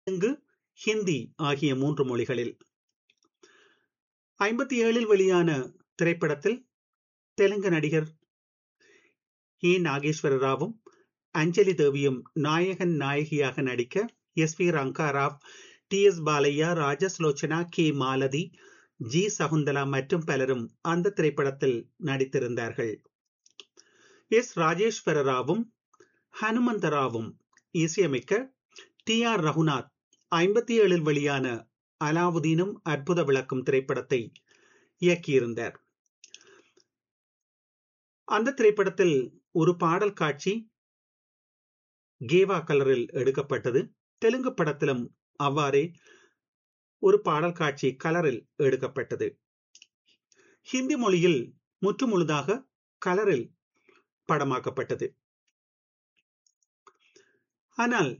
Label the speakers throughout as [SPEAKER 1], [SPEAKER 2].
[SPEAKER 1] தெலுங்கு ஹிந்தி ஆகிய மூன்று மொழிகளில் ஐம்பத்தி ஏழில் வெளியான திரைப்படத்தில் தெலுங்கு நடிகர் ஏ நாகேஸ்வர ராவும் அஞ்சலி தேவியும் நாயகன் நாயகியாக நடிக்க S P Rangarao T S Balaiah Rajasulochana K Malathi G Sakunthala மற்றும் பலரும் அந்த திரைப்படத்தில் நடித்திருந்தார்கள் எஸ் ராஜேஸ்வர ராவும் ஹனுமந்தராவும் இசையமைக்க டி ஆர் ரகுநாத் ஐம்பத்தி ஏழில் வெளியான அலாவுதீனும் அற்புத விளக்கும் திரைப்படத்தை இயக்கியிருந்தார் அந்த திரைப்படத்தில் ஒரு பாடல் காட்சி கேவா கலரில் எடுக்கப்பட்டது தெலுங்கு படத்திலும் அவ்வாறே ஒரு பாடல் காட்சி கலரில் எடுக்கப்பட்டது ஹிந்தி மொழியில் முற்றுமுழுதாக கலரில் படமாக்கப்பட்டது ஆனால்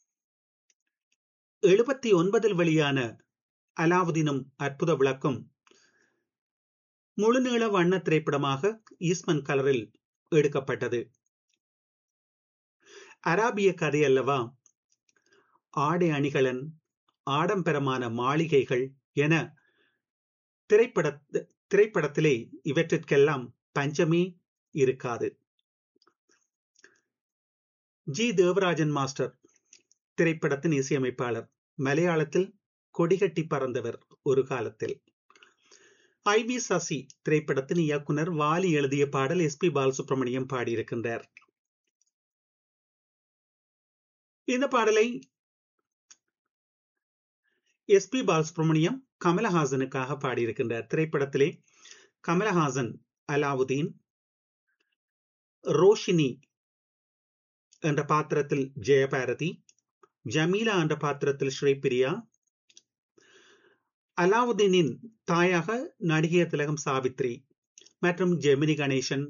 [SPEAKER 1] எழுபத்தி ஒன்பதில் வெளியான அலாவுதீனும் அற்புத விளக்கம் முழுநீள வண்ண திரைப்படமாக ஈஸ்மன் கலரில் எடுக்கப்பட்டது அராபிய கதை அல்லவா ஆடை அணிகலன் ஆடம்பரமான மாளிகைகள் என திரைப்பட திரைப்படத்திலே இவற்றிற்கெல்லாம் பஞ்சமே இருக்காது ஜி தேவராஜன் மாஸ்டர் திரைப்படத்தின் இசையமைப்பாளர் மலையாளத்தில் கொடிகட்டி பறந்தவர் ஒரு காலத்தில் ஐ வி சசி திரைப்படத்தின் இயக்குனர் வாலி எழுதிய பாடல் எஸ் பி பாலசுப்ரமணியம் பாடியிருக்கின்றார் இந்த பாடலை எஸ் பி பாலசுப்ரமணியம் கமலஹாசனுக்காக பாடியிருக்கின்றார் திரைப்படத்திலே கமலஹாசன் அலாவுதீன் ரோஷினி என்ற பாத்திரத்தில் ஜெயபாரதி ஜமீலா என்ற பாத்திரத்தில் ஸ்ரீபிரியா அலாவுதீனின் தாயாக நடிகை திலகம் சாவித்ரி மற்றும் Gemini Ganesan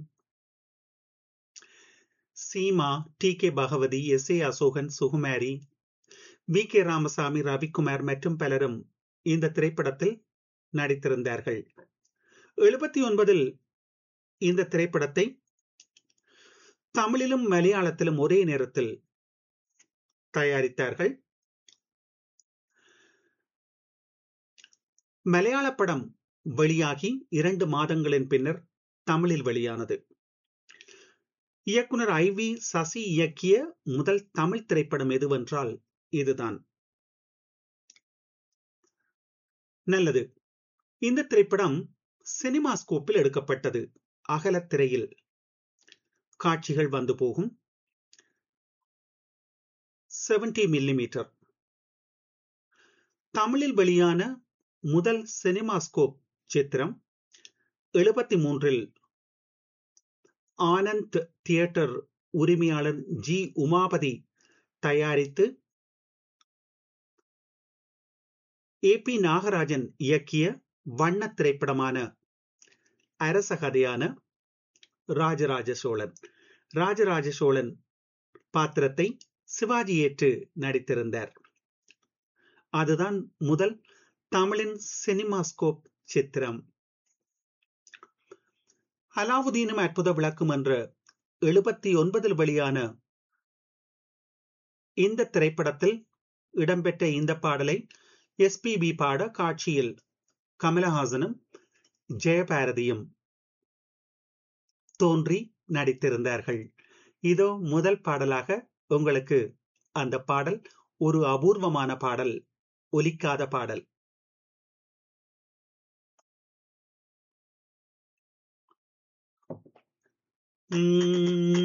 [SPEAKER 1] Seema T K Bhagavathi S A Asokan Sukumari V K Ramasamy Ravikumar மற்றும் பலரும் இந்த திரைப்படத்தில் நடித்திருந்தார்கள் எழுபத்தி ஒன்பதில் இந்த திரைப்படத்தை தமிழிலும் மலையாளத்திலும் ஒரே நேரத்தில் தயாரித்தார்கள் மலையாள படம் வெளியாகி இரண்டு மாதங்களின் பின்னர் தமிழில் வெளியானது இயக்குனர் ஐ வி சசி இயக்கிய முதல் தமிழ் திரைப்படம் எதுவென்றால் இதுதான் நல்லது இந்த திரைப்படம் சினிமா ஸ்கோப்பில் எடுக்கப்பட்டது அகலத்திரையில் காட்சிகள் வந்து போகும் செவன்டி மில்லிமீட்டர் தமிழில் வெளியான முதல் சினிமாஸ்கோப் சித்திரம் எழுபத்தி மூன்றில் ஆனந்த் தியேட்டர் உரிமையாளர் ஜி உமாபதி தயாரித்து ஏ பி நாகராஜன் இயக்கிய வண்ண திரைப்படமான அரச கதையான ராஜராஜ சோழன் ராஜராஜ சோழன் பாத்திரத்தை சிவாஜி ஏற்று நடித்திருந்தார் அதுதான் முதல் தமிழின் சினிமாஸ்கோப் சித்திரம் அலாவுதீனும் அற்புத விளக்கும் என்ற எழுபத்தி ஒன்பதில் வெளியான இந்த திரைப்படத்தில் இடம்பெற்ற இந்த பாடலை எஸ்பிபி பாட காட்சியில் கமலஹாசனும் ஜெயபாரதியும் தோன்றி நடித்திருந்தார்கள் இதோ முதல் பாடலாக உங்களுக்கு அந்த பாடல் ஒரு அபூர்வமான பாடல் ஒலிக்காத பாடல் உம்